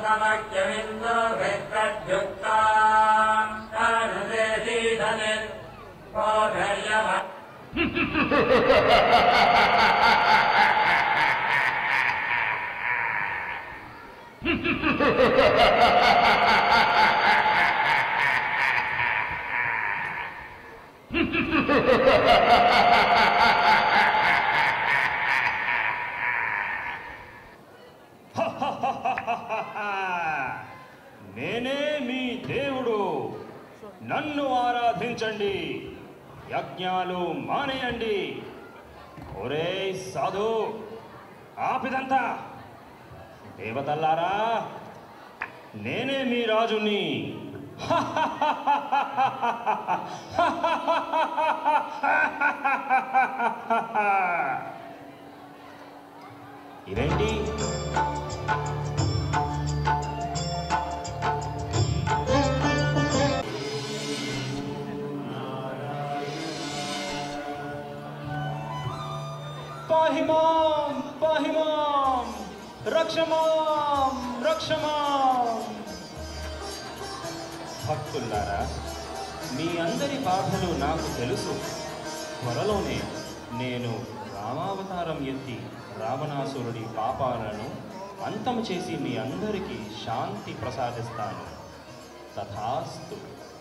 సమఖ్యమిందో వెంకట్యుక్తా అనుదేశీధనిర్ ఓధర్యవ నేనే మీ దేవుడు నన్ను ఆరాధించండి యజ్ఞాలు మానేయండి ఒరే సాధు ఆపిదంతా దేవతల్లారా నేనే మీ రాజుని ఇదేంటి పాహిమాం పాహిమాం రక్షమాం రక్షమాం భక్తులారా మీ అందరి బాధలు నాకు తెలుసు త్వరలోనే నేను రామావతారం ఎత్తి రావణాసురుడి పాపాలను అంతం చేసి మీ అందరికీ శాంతి ప్రసాదిస్తాను తథాస్తు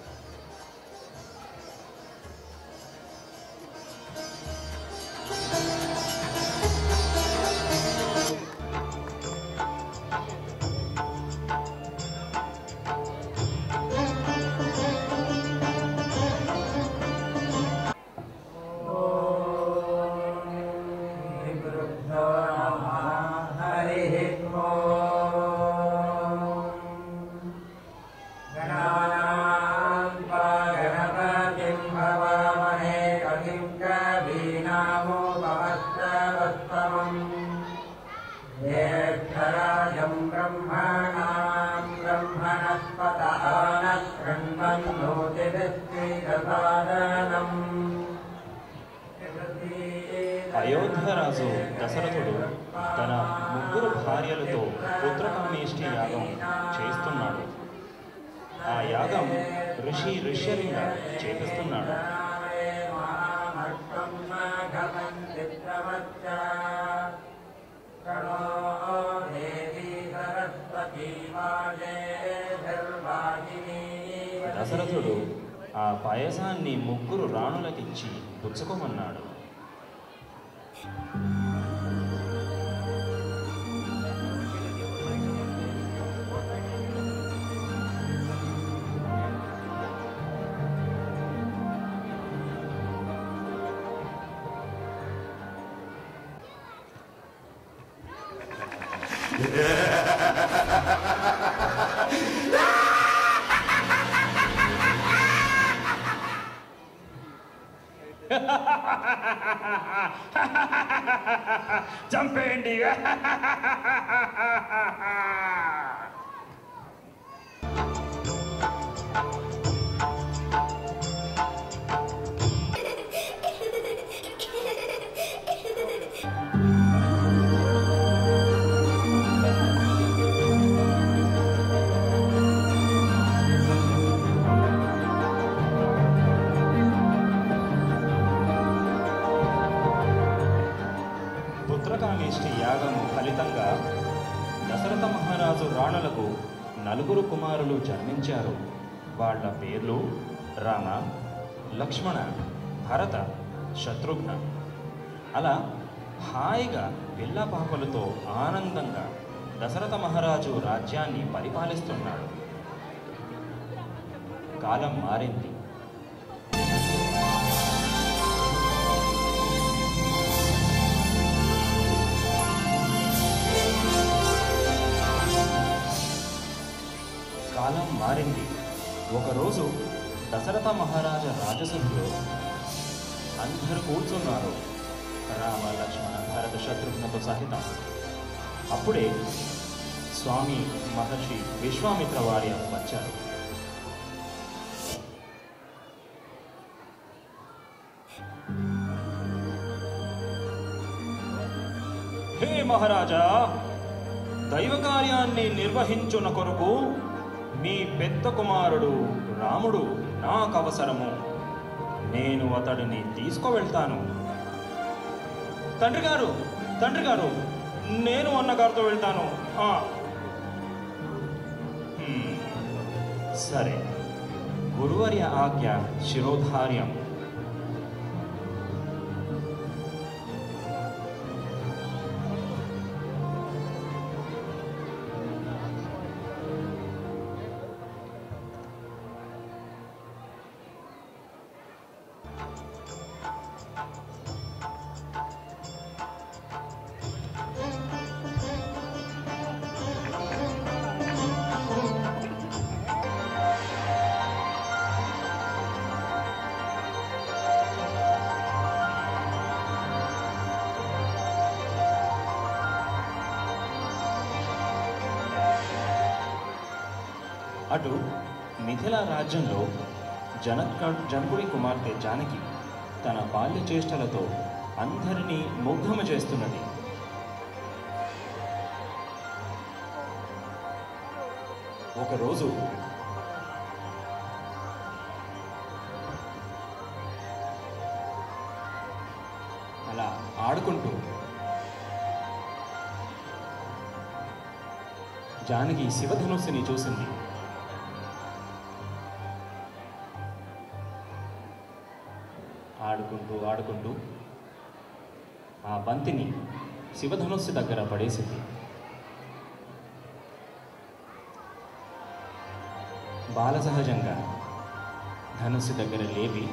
గురుభ్యో నమః హరిః ఓం గణానాన్వా గణపతిం భవామహే కవిం కవీనామోపమస్తవస్తమం జ్యేష్ఠరాజం బ్రహ్మణాం బ్రహ్మణస్పతः నः శృण्वन्नोतिभिस्त्रीदसादनम् అయోధ్యరాజు దశరథుడు తన ముగ్గురు భార్యలతో పుత్రకామేష్టి యాగం చేస్తున్నాడు ఆ యాగం ఋషి ఋష్యలింగ చేపిస్తున్నాడు దశరథుడు ఆ పాయసాన్ని ముగ్గురు రాణులకిచ్చి పుచ్చుకోమన్నాడు చంపేయండి పుత్రకామేష్టి యాగం ఫలితంగా దశరథ మహారాజు రాణులకు నలుగురు కుమారులు జన్మించారు వాళ్ళ పేర్లు రామ లక్ష్మణ భరత శత్రుఘ్న అలా హాయిగా పిల్లపాపలతో ఆనందంగా దశరథ మహారాజు రాజ్యాన్ని పరిపాలిస్తున్నాడు కాలం మారింది కాలం మారింది ఒకరోజు దశరథ మహారాజా రాజసభలో అందరూ కూర్చున్నారు రామ లక్ష్మణ భరత శత్రుఘ్నతో సహితం అప్పుడే స్వామి మహర్షి విశ్వామిత్ర వారి వచ్చారు హే మహారాజా దైవ కార్యాన్ని నిర్వహించున కొరకు మీ పెద్ద కుమారుడు రాముడు నాకు అవసరము నేను అతడిని తీసుకువెళ్తాను తండ్రి గారు తండ్రి గారు నేను అన్నగారితో వెళ్తాను ఆ. హ్మ్. సరే గురువర్య ఆజ్ఞ శిరోధార్యం అటు మిథిల రాజ్యంలో జనక జనకుడి కుమార్తె జానకి తన బాల్య చేష్టలతో అందరినీ ముగ్ధము చేస్తున్నది ఒకరోజు అలా ఆడుకుంటూ జానకి శివధనుస్సుని చూసింది ఆడుకుంటూ ఆడుకుంటూ ఆ బంతిని శివధనుస్సు దగ్గర పడేసింది బాల సహజంగా ధనుస్సు దగ్గర లేపి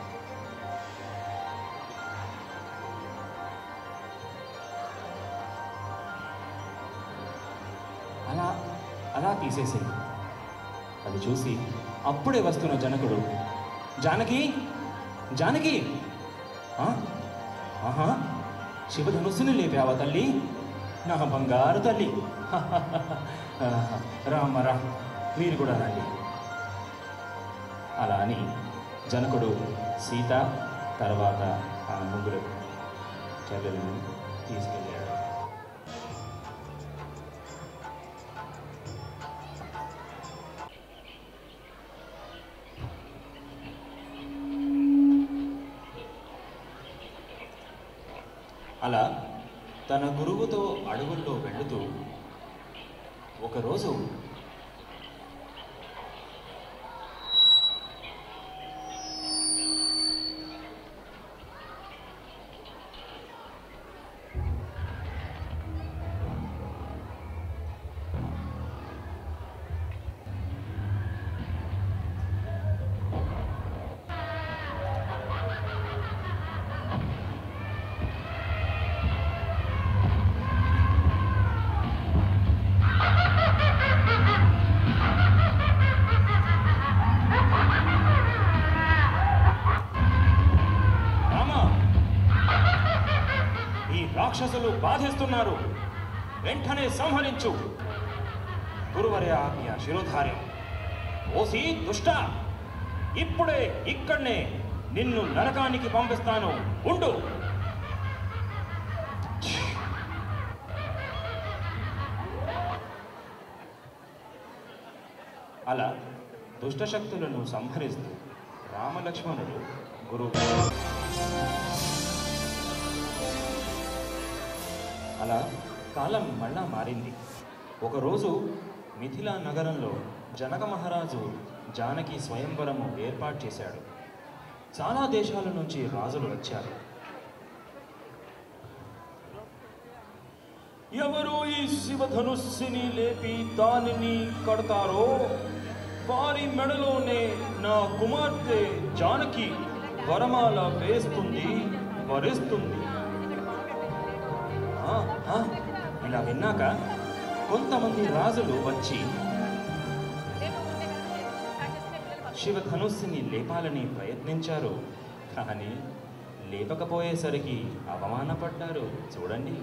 అలా అలా తీసేసింది అది చూసి అప్పుడే వస్తున్న జనకుడు జానకి జానకి ఆ? ఆహా శివధనుస్సుని లేపావా తల్లి నా బంగారు తల్లి ఆహా, రామ్మ రా మీరు కూడా రండి అలా అని జనకుడు సీత తర్వాత ఆ ముగ్గురు చెల్లెలను తీసుకెళ్ళాడు అలా తన గురువుతో అడవుల్లో వెళుతూ ఒకరోజు రామా ఈ రాక్షసులు బాధిస్తున్నారు వెంటనే సంహరించు గురువర్య ఆజ్ఞ శిరోధార్యం ఓసి దుష్ట ఇప్పుడే ఇక్కడనే నిన్ను నరకానికి పంపిస్తాను ఉండు అలా దుష్టశక్తులను సంహరిస్తూ రామలక్ష్మణుడు గురువు అలా కాలం మళ్ళా మారింది ఒకరోజు మిథిలా నగరంలో జనక మహారాజు జానకి స్వయంవరము ఏర్పాటు చేశాడు చాలా దేశాల నుంచి రాజులు వచ్చారు ఎవరు ఈ శివధనుస్సుని లేపి దానిని కడతారో వారి మెడలోనే నా కుమార్తె జానకి వరమాల వేస్తుంది వరిస్తుంది ఆ, ఆ, ఇలా విన్నాక కొంతమంది రాజులు వచ్చి శివధనుస్సుని లేపాలని ప్రయత్నించారు కానీ లేపకపోయేసరికి అవమానపడ్డారు చూడండి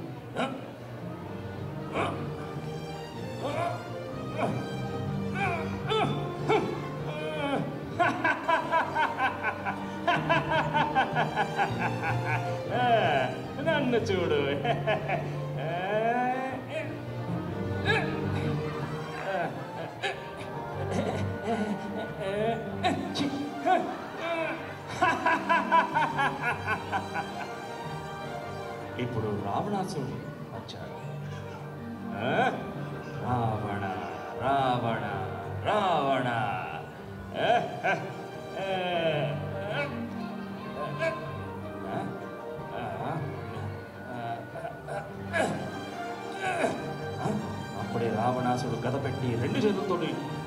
నన్ను చూడు ఇప్పుడు రావణాసురుడు వచ్చాడు ఆ? రావణ రావణ రావణ ఆ, ఆ, ఆ, ఆ, ఆ, అప్పుడే రావణాసుడు గద పెట్టి రెండు చేతులతోటి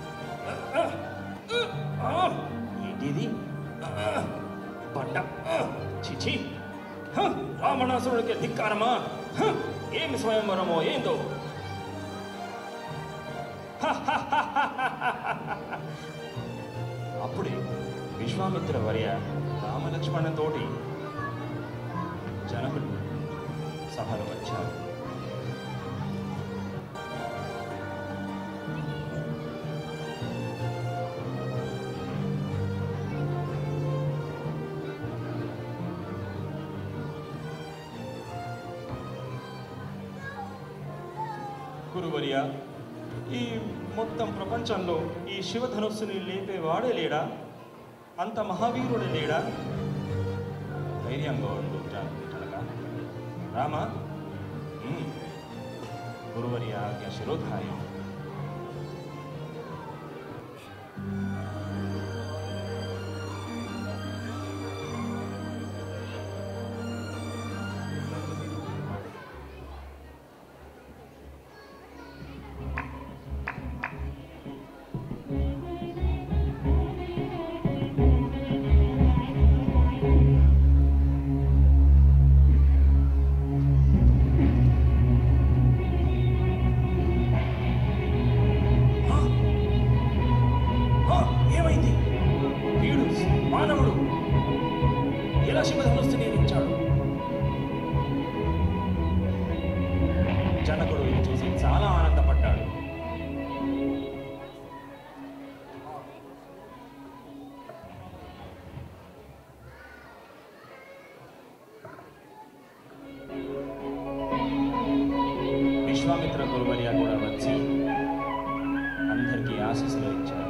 ఏంటిది పడ్డ చిచి హ, రావణాసురుడికి ధిక్కారమా హ, ఏమి స్వయంవరమో ఏందో అప్పుడే విశ్వామిత్ర వర్య రామలక్ష్మణతోటి జనకుడు సభలో వచ్చారు గురువర్య ఈ మొత్తం ప్రపంచంలో ఈ శివధనుస్సుని లేపేవాడే లేడా అంత మహావీరుడే లేడా ధైర్యంగా ఉండు జానక రామ ఉమ్. గురువర్య ఆజ్ఞ శిరోధార్యం ఆ! ఆ! ఏమైంది వీడు మానవుడు ఎలా శివధనుస్సు నిర్మించాడు జనకుడు ఇది చూసి చాలా ఆనందపడ్డాడు విశ్వామిత్ర గురువర్య కూడా వచ్చి అందరికీ ఆశీస్సులు ఇచ్చారు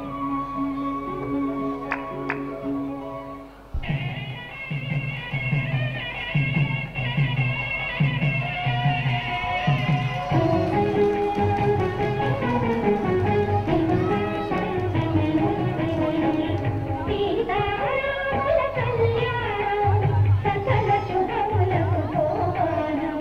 సీతారాముల కళ్యాణం సకల శుభములకు సోపానం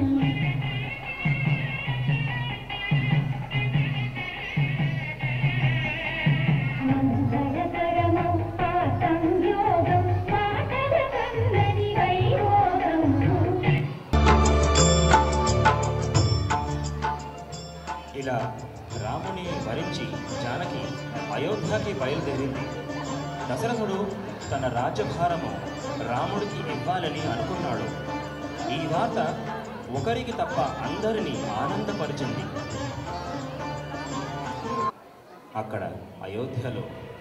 మంగళకరమౌ ఆ సంయోగం మాటల కన్నది వైభోగం ఇలా రాముని వరించి జానకి అయోధ్యకి బయలుదేరింది దశరథుడు తన రాజ్యభారము రాముడికి ఇవ్వాలని అనుకున్నాడు ఈ వార్త ఒకరికి తప్ప అందరినీ ఆనందపరిచింది అక్కడ అయోధ్యలో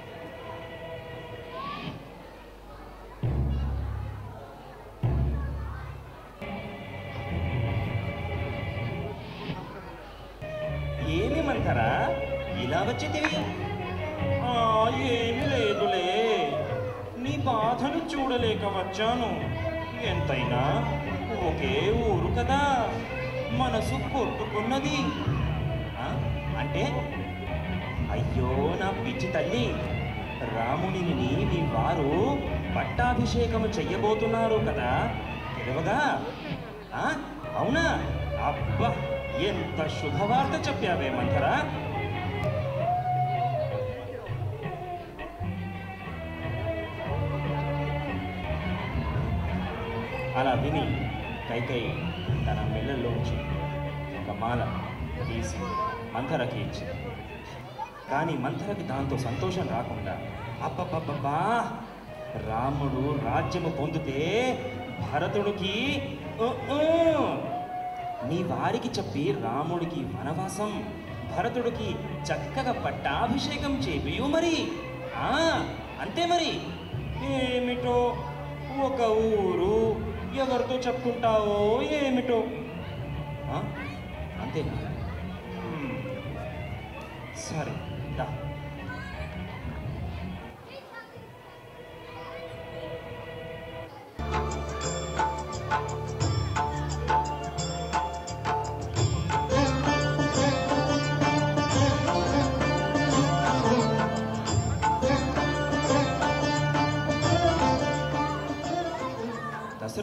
ఏమి మంతరా ఇలా వచ్చితివి ఆ, ఏమి లేదులే నీ బాధను చూడలేక వచ్చాను ఎంతైనా ఒకే ఊరు కదా మనసు కొట్టుకున్నది ఆ, అంటే అయ్యో నా పిచ్చి తల్లి రామునిని నీ వారు పట్టాభిషేకము చెయ్యబోతున్నారు కదా తెలియగా ఆ, అవునా అబ్బా ఎంత శుభవార్త చెప్పావే మంథరా అలా విని కైకై తన మెళ్ళల్లోంచి ఒక మాల తీసి మంథరకి ఇచ్చింది కానీ మంథరకి దాంతో సంతోషం రాకుండా అబ్బబ్బబ్బబ్బా రాముడు రాజ్యము పొందితే భరతుడికి ఉ, ఉ, నీ వారికి చెప్పి రాముడికి వనవాసం భరతుడికి చక్కగా పట్టాభిషేకం చేపియు మరి ఆ, అంతే మరి ఏమిటో ఒక ఊరు ఎవరితో చెప్పుకుంటావో ఏమిటో ఆ, అంతేనా హ్మ్. సరే దా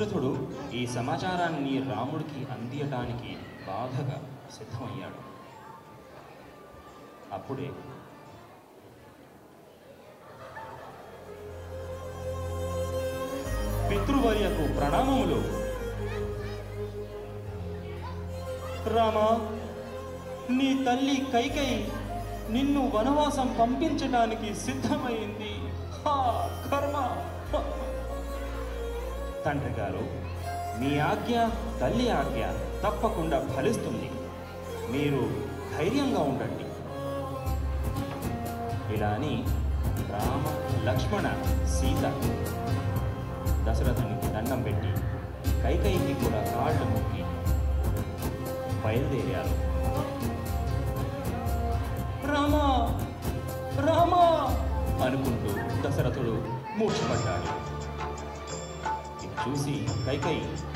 దశరథుడు ఈ సమాచారాన్ని రాముడికి అందియటానికి బాధగా సిద్ధమయ్యాడు అప్పుడే పితృవర్యకు ప్రణామములు రామా నీ తల్లి కైకై నిన్ను వనవాసం పంపించడానికి సిద్ధమైంది హా, కర్మ హ. తండ్రి గారు మీ ఆజ్ఞ తల్లి ఆజ్ఞ తప్పకుండా ఫలిస్తుంది మీరు ధైర్యంగా ఉండండి ఇలా అని రామ లక్ష్మణ సీత దశరథునికి దండం పెట్టి కైకైకి కూడా కాళ్ళు మొక్కి బయలుదేరారు రామా రామా అనుకుంటూ దశరథుడు మూర్ఛపడ్డాడు ఇది చూసి కైకై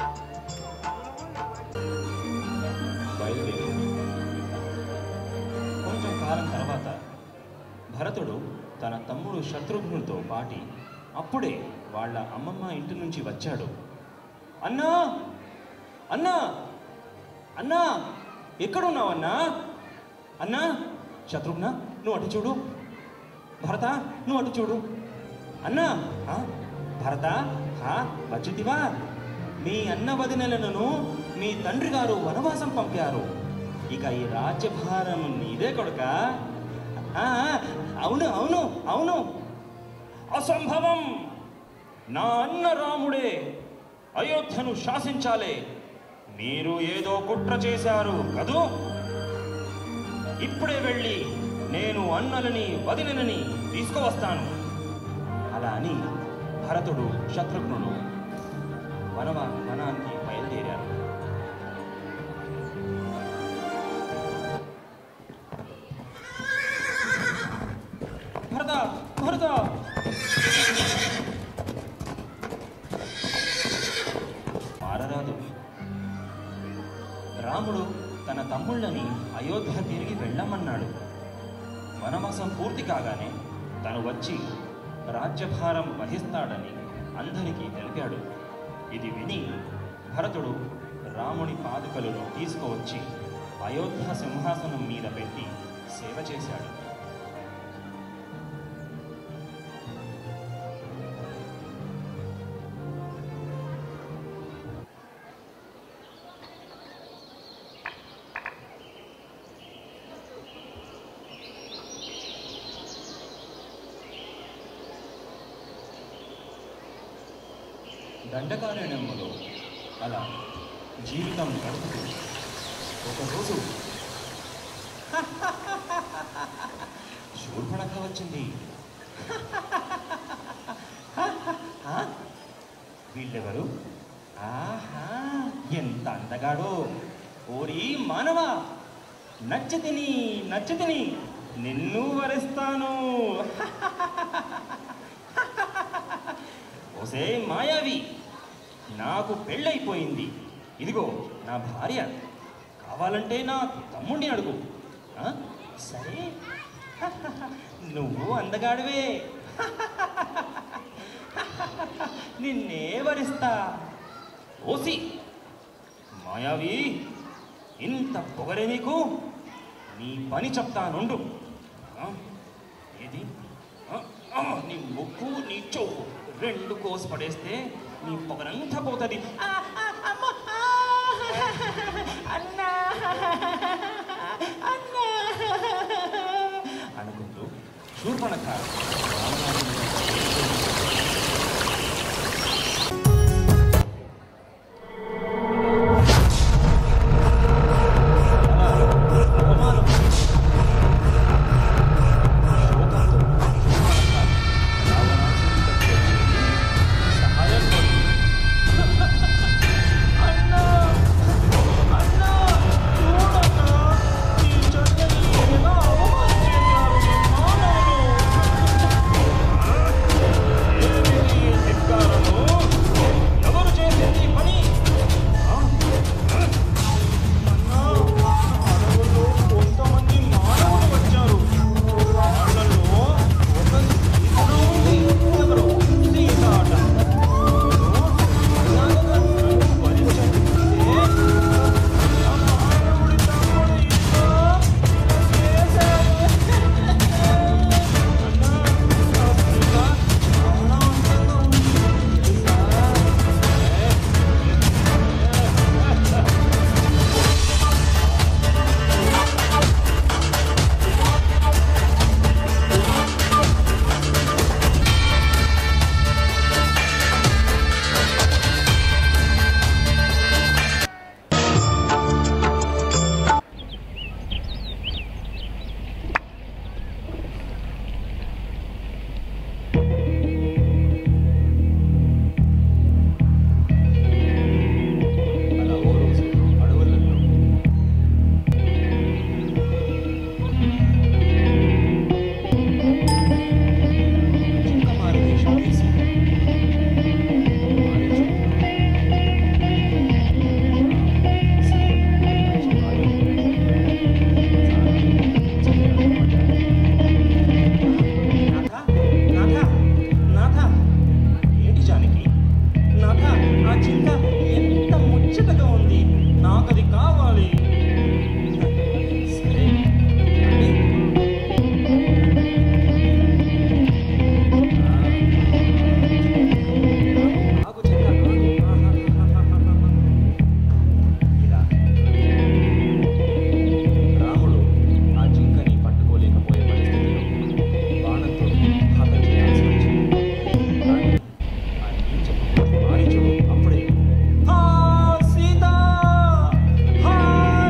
బయలుదేరింది కొంచెం కాలం తర్వాత భరతుడు తన తమ్ముడు శత్రుఘ్నుడితో పాటి అప్పుడే వాళ్ళ అమ్మమ్మ ఇంటి నుంచి వచ్చాడు అన్నా అన్నా అన్నా ఎక్కడున్నావన్నా అన్నా శత్రుఘ్న నువ్వు అటు చూడు భరత నువ్వు అటు చూడు అన్నా ఆ, భరత హా వచ్చితివా మీ అన్న వదినలను మీ తండ్రి గారు వనవాసం పంపారు ఇక ఈ రాజ్యభారం నీదే కొడుక ఆ, అవును అవును అవును అసంభవం నా అన్న రాముడే అయోధ్యను శాసించాలే మీరు ఏదో కుట్ర చేశారు కదూ ఇప్పుడే వెళ్ళి నేను అన్నలని వదినని తీసుకువస్తాను అలా అని భరతుడు శత్రుఘ్నుడు వనవ వనానికి బయలుదేరారు భరత భరత మారరాదు రాముడు తన తమ్ముళ్ళని అయోధ్య తిరిగి వెళ్ళమన్నాడు వనవాసం పూర్తి కాగానే తను వచ్చి రాజ్యభారం వహిస్తాడని అందరికీ తెలిపాడు ఇది విని భరతుడు రాముని పాదుకలను తీసుకువచ్చి అయోధ్య సింహాసనం మీద పెట్టి సేవ చేశాడు దండకారణ్యములో అలా జీవితం గడుపుతూ ఒకరోజు శూర్పణఖ వచ్చింది ఆ? వీళ్ళెవరు ఆహా ఎంత అందగాడో ఓరి మానవ నచ్చతిని నచ్చతిని నిన్ను వరిస్తాను ఓసే మాయావి నాకు పెళ్ళైపోయింది ఇదిగో నా భార్య కావాలంటే నా తమ్ముడిని అడుగు ఆ? సరే నువ్వు అందగాడివే నిన్నే వరిస్తా ఓసి మాయావి ఇంత పొగరే నీకు నీ పని చెప్తానుండు ఆ? ఏది ఆ, ఆ, నీ ముక్కు నీ చౌకు రెండు కోసి పడేస్తే నీ పొగరంతా పోతుంది ఆ, ఆ, అమ్మ, ఆ, అన్నా అన్నా అనుకుంటూ శూర్పణఖ రావణాసురుని అలా అవమానం శోకంతో శూర్పణఖ రావణాసురుని దగ్గరికి వచ్చి సహాయం కోరింది. అన్నా అన్నా చూడన్నా ఈ చెల్లెల్ని ఎలా అవమానం చేశారు ఈ మానవులు ముచ్చటగా ఉంది నాకది కావాలి సరే రండి. ఆగు చెక్క, ఆగు. ఇలా. రాముడు ఆ జింకని పట్టుకోలేకపోయే పరిస్థితిలో బాణంతో హతం చేయాల్సి వచ్చింది కానీ ఆ నీచపు మారీచుడు అప్పుడే "హా, సీత! హా,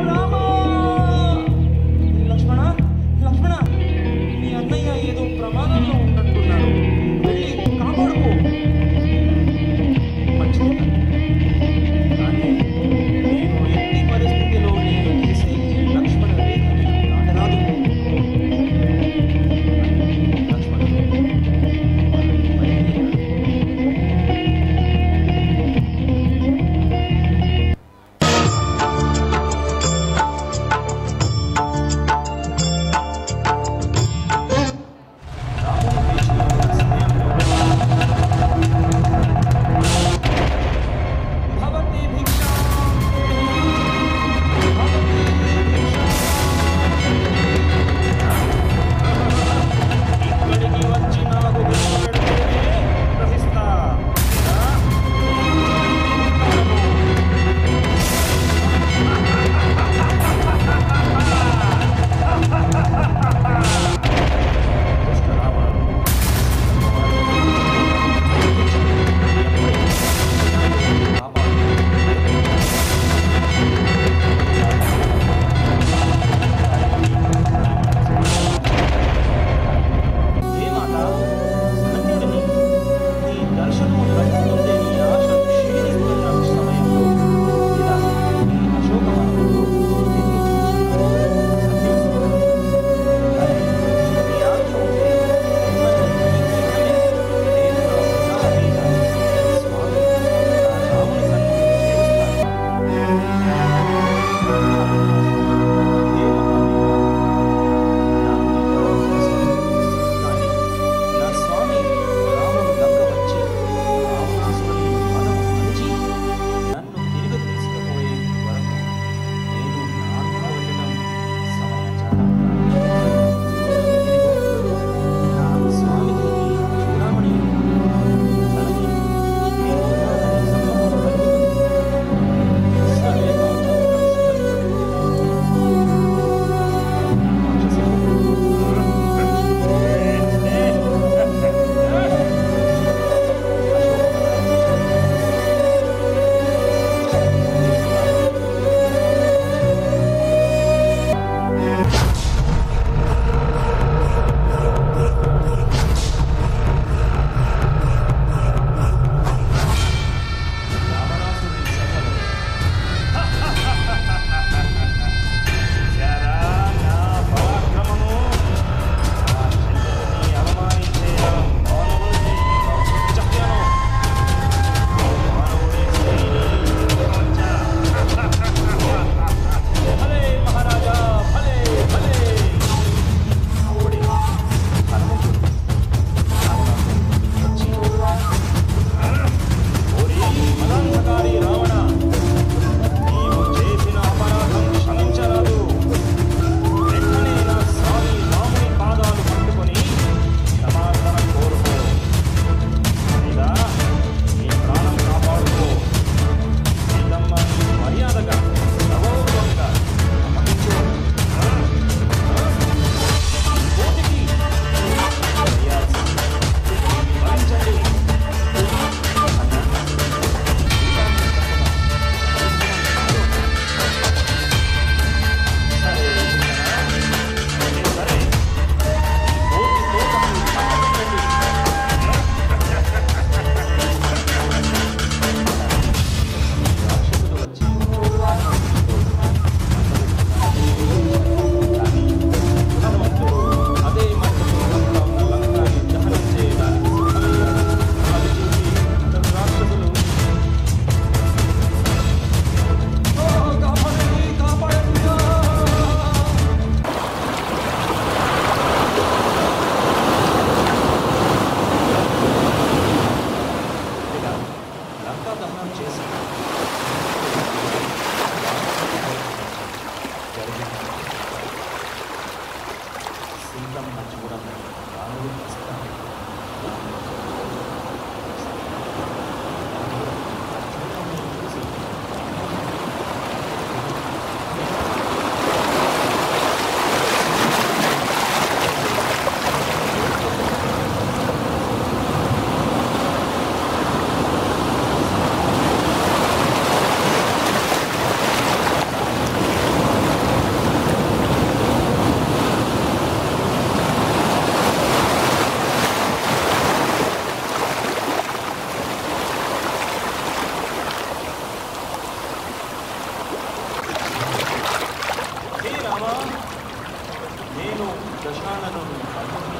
దశాననుని పలుకుని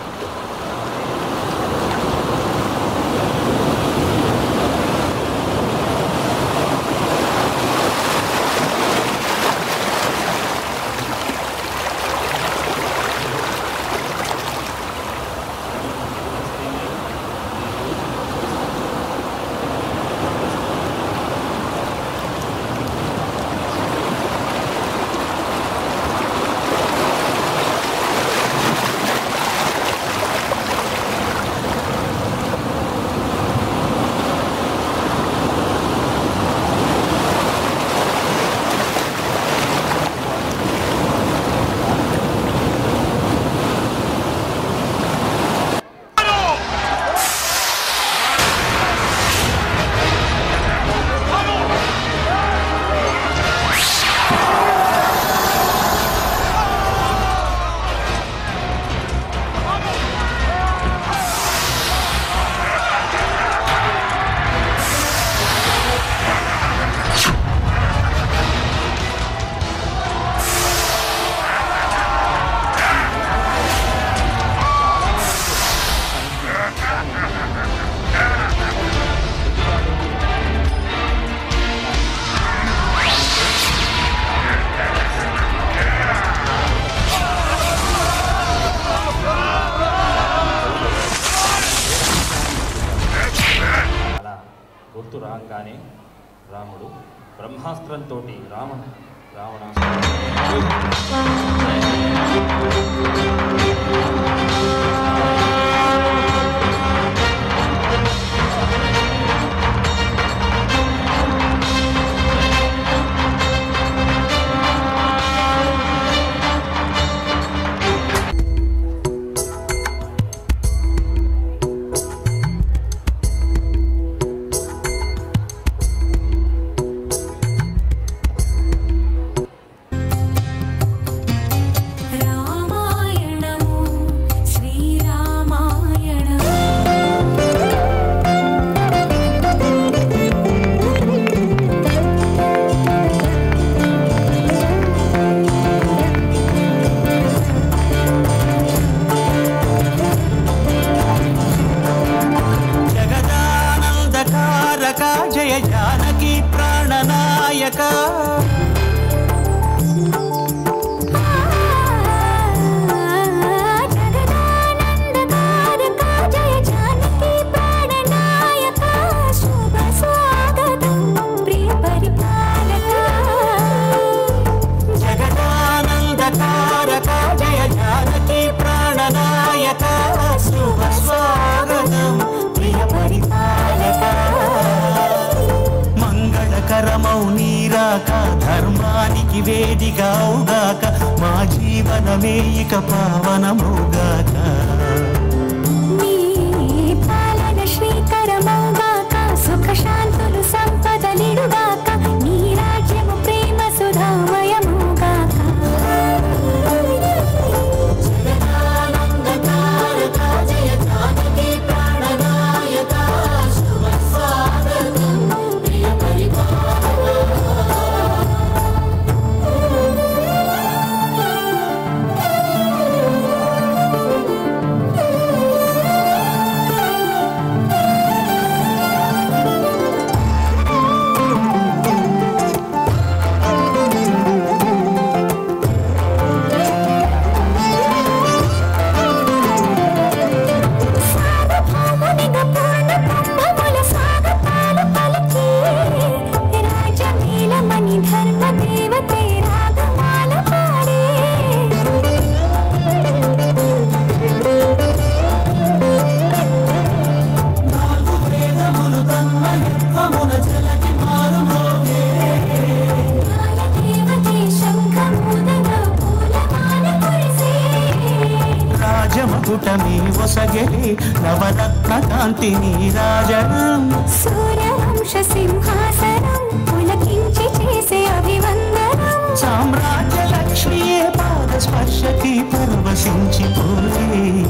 అలా గుర్తు రాగానే రాముడు బ్రహ్మాస్త్రంతో రామ రావణాస్త్రం రామాయణము శ్రీరామాయణము జగదానందకారక జయ జానకి ప్రాణనాయక జగదానందకారక జయ జానకి ప్రాణనాయక శుభ స్వాగతం ప్రియ పరిపాలక జగదానందకారక జయ జానకి ప్రాణనాయక శుభ స్వాగతం ప్రియ పరిపాలక మంగళకరమౌ నీరాక ధర్మానికి వేదిగావుగాక మా జీవనమే ఇక పావనమౌగాక నీ పాలన శ్రీకరమౌగాక సుఖ శాంతులు సంపదలిడుగాక నీ రాజ్యము ప్రేమ సుధామయముగాక జగదానందకారక జయ జానకి ప్రాణనాయక శుభ స్వాగతం ప్రియ సార్వభౌమునిగా పూర్ణ కుంభముల స్వాగతాలు పలికి రాజమేళమణి ధర్మ దేవతే రాగమాల పాడే దేవతే శంఖముదగా పూలమాల కురిసే రాజమకుటమి ఒసగెలి నవరత్న కాంతిని రాజనం సూర్యవంశ సింహాసనం పులకించి చేసే అభివందనం సామ్రాజ్య లక్ష్మియే పాద స్పర్శకి పరవశించిపోయే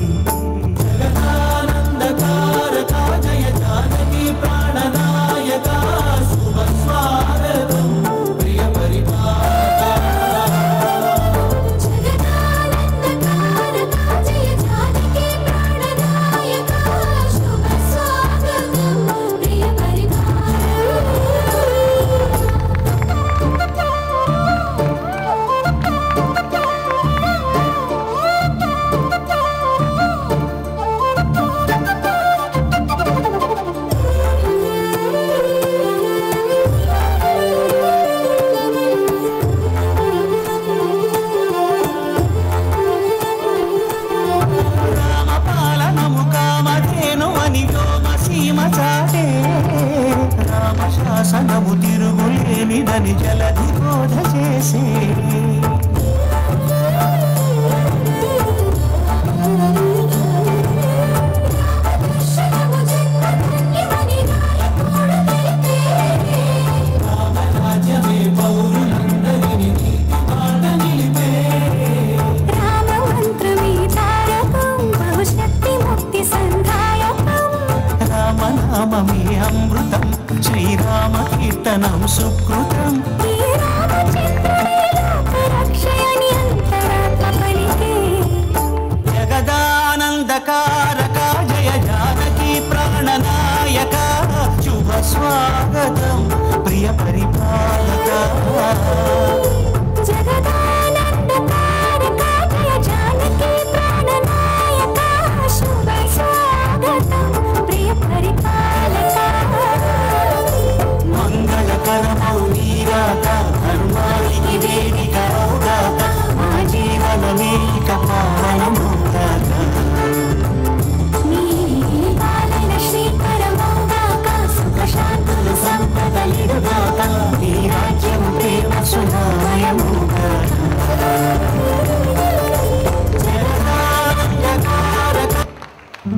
జగదానందకారక జయ జానకి ప్రాణనాయక శుభ స్వాగతం ప్రియ పరిపాలక జగదానందకారక అని జలధి బోధ చేసే రామరాజ్యమే పౌరులందరినీ నీతి బాట నిలిపే రామమంత్రమే తారకం బహుశక్తి ముక్తి సంధాయకం రామనామమే అమృతం శ్రీరామ కీర్తనం సుకృతం ఈ రామచంద్ర